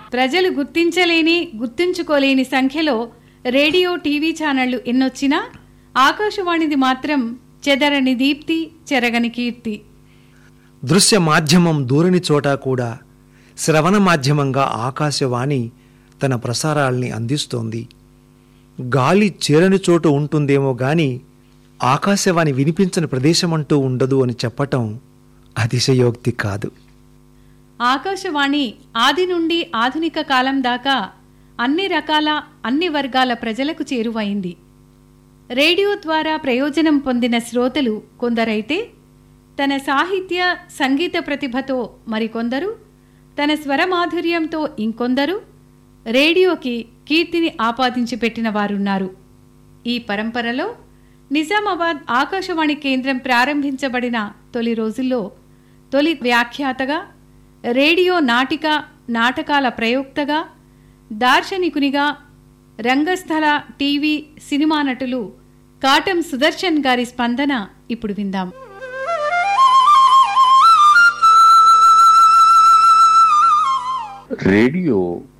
ప్రజలు గుర్తించలేని గుర్తుంచుకోలేని సంఖ్యలో radio TV ఛానళ్లు ఎన్నొచ్చినా ఆకాశవాణిది మాత్రం చెదరని దీప్తి చెరగని కీర్తి దృశ్య మాధ్యమం దూరని చోట కూడా శ్రవణ మాధ్యమంగా ఆకాశవాణి తన ప్రసారాల్ని అందిస్తోంది గాలి చేరని చోటు ఉంటుందేమో గాని ఆకాశవాణి వినిపించని ప్రదేశమంటూ ఉండదు అని చెప్పటం అతిశయోక్తి కాదు ఆకాశవాణి ఆది నుండి ఆధునిక కాలం దాకా అన్ని రకాల అన్ని వర్గాల ప్రజలకు చేరువైంది రేడియో ద్వారా ప్రయోజనం పొందిన శ్రోతలు కొందరైతే తన సాహిత్య సంగీత ప్రతిభతో మరికొందరు తన స్వరమాధుర్యంతో ఇంకొందరు రేడియోకి కీర్తిని ఆపాదించి పెట్టిన వారున్నారు ఈ పరంపరలో నిజామాబాద్ ఆకాశవాణి కేంద్రం ప్రారంభించబడిన తొలి రోజుల్లో తొలి వ్యాఖ్యాతగా రేడియో నాటిక నాటకాల ప్రయోక్తగా దార్శనికునిగా రంగస్థల టీవీ సినిమా నటులు కాటం సుదర్శన్ గారి స్పందన ఇప్పుడు విందాం రేడియో